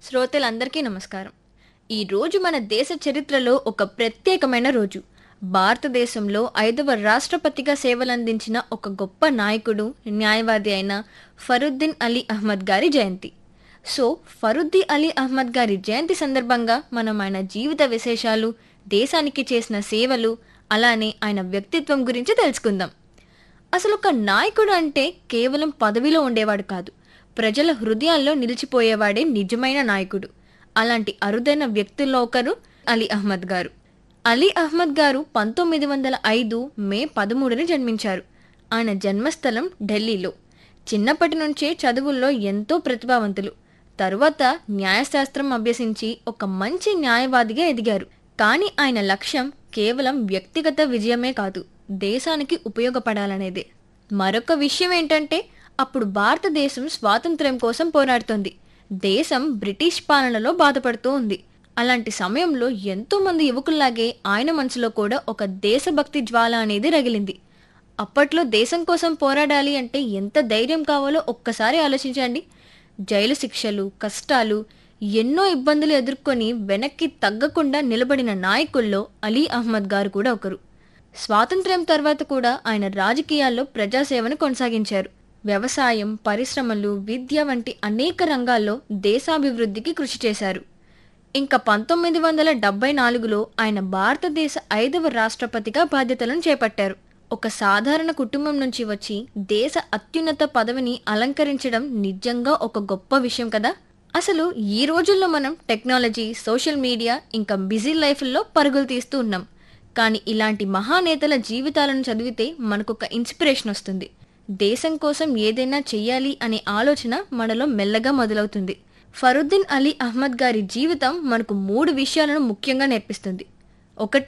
శ్రోతలందరికీ నమస్కారం ఈ రోజు మన దేశ చరిత్రలో ఒక ప్రత్యేకమైన రోజు భారతదేశంలో ఐదవ రాష్ట్రపతిగా సేవలందించిన ఒక గొప్ప నాయకుడు న్యాయవాది అయిన ఫరుద్దీన్ అలీ అహ్మద్ గారి జయంతి సో ఫరుద్దీ అలీ అహ్మద్ గారి జయంతి సందర్భంగా మనం ఆయన జీవిత విశేషాలు దేశానికి చేసిన సేవలు అలానే ఆయన వ్యక్తిత్వం గురించి తెలుసుకుందాం అసలు ఒక నాయకుడు అంటే కేవలం పదవిలో ఉండేవాడు కాదు ప్రజల హృదయాల్లో నిలిచిపోయేవాడే నిజమైన నాయకుడు అలాంటి అరుదైన వ్యక్తుల్లో ఒకరు అలీ అహ్మద్ గారు అలీ అహ్మద్ గారు పంతొమ్మిది వందల ఐదు మే పదమూడున జన్మించారు ఆయన జన్మస్థలం ఢిల్లీలో చిన్నప్పటి నుంచే చదువుల్లో ఎంతో ప్రతిభావంతులు తరువాత న్యాయశాస్త్రం అభ్యసించి ఒక మంచి న్యాయవాదిగా ఎదిగారు కానీ ఆయన లక్ష్యం కేవలం వ్యక్తిగత విజయమే కాదు దేశానికి ఉపయోగపడాలనేదే మరొక విషయం ఏంటంటే అప్పుడు భారతదేశం స్వాతంత్ర్యం కోసం పోరాడుతోంది దేశం బ్రిటిష్ పాలనలో బాధపడుతూ ఉంది అలాంటి సమయంలో ఎంతో మంది యువకుల్లాగే ఆయన మనసులో కూడా ఒక దేశభక్తి జ్వాల అనేది రగిలింది అప్పట్లో దేశం కోసం పోరాడాలి అంటే ఎంత ధైర్యం కావాలో ఒక్కసారి ఆలోచించండి జైలు శిక్షలు కష్టాలు ఎన్నో ఇబ్బందులు ఎదుర్కొని వెనక్కి తగ్గకుండా నిలబడిన నాయకుల్లో అలీ అహ్మద్ గారు కూడా ఒకరు స్వాతంత్ర్యం తర్వాత కూడా ఆయన రాజకీయాల్లో ప్రజాసేవను కొనసాగించారు వ్యవసాయం పరిశ్రమలు విద్య వంటి అనేక రంగాల్లో దేశాభివృద్ధికి కృషి చేశారు ఇంకా పంతొమ్మిది వందల డెబ్బై నాలుగులో ఆయన భారతదేశ ఐదవ రాష్ట్రపతిగా బాధ్యతలను చేపట్టారు ఒక సాధారణ కుటుంబం నుంచి వచ్చి దేశ అత్యున్నత పదవిని అలంకరించడం నిజంగా ఒక గొప్ప విషయం కదా అసలు ఈ రోజుల్లో మనం టెక్నాలజీ సోషల్ మీడియా ఇంకా బిజీ లైఫ్లో పరుగులు తీస్తూ ఉన్నాం కానీ ఇలాంటి మహానేతల జీవితాలను చదివితే మనకొక ఇన్స్పిరేషన్ వస్తుంది దేశం కోసం ఏదైనా చెయ్యాలి అనే ఆలోచన మనలో మెల్లగా మొదలవుతుంది ఫరుద్దీన్ అలీ అహ్మద్ గారి జీవితం మనకు మూడు విషయాలను ముఖ్యంగా నేర్పిస్తుంది ఒకటి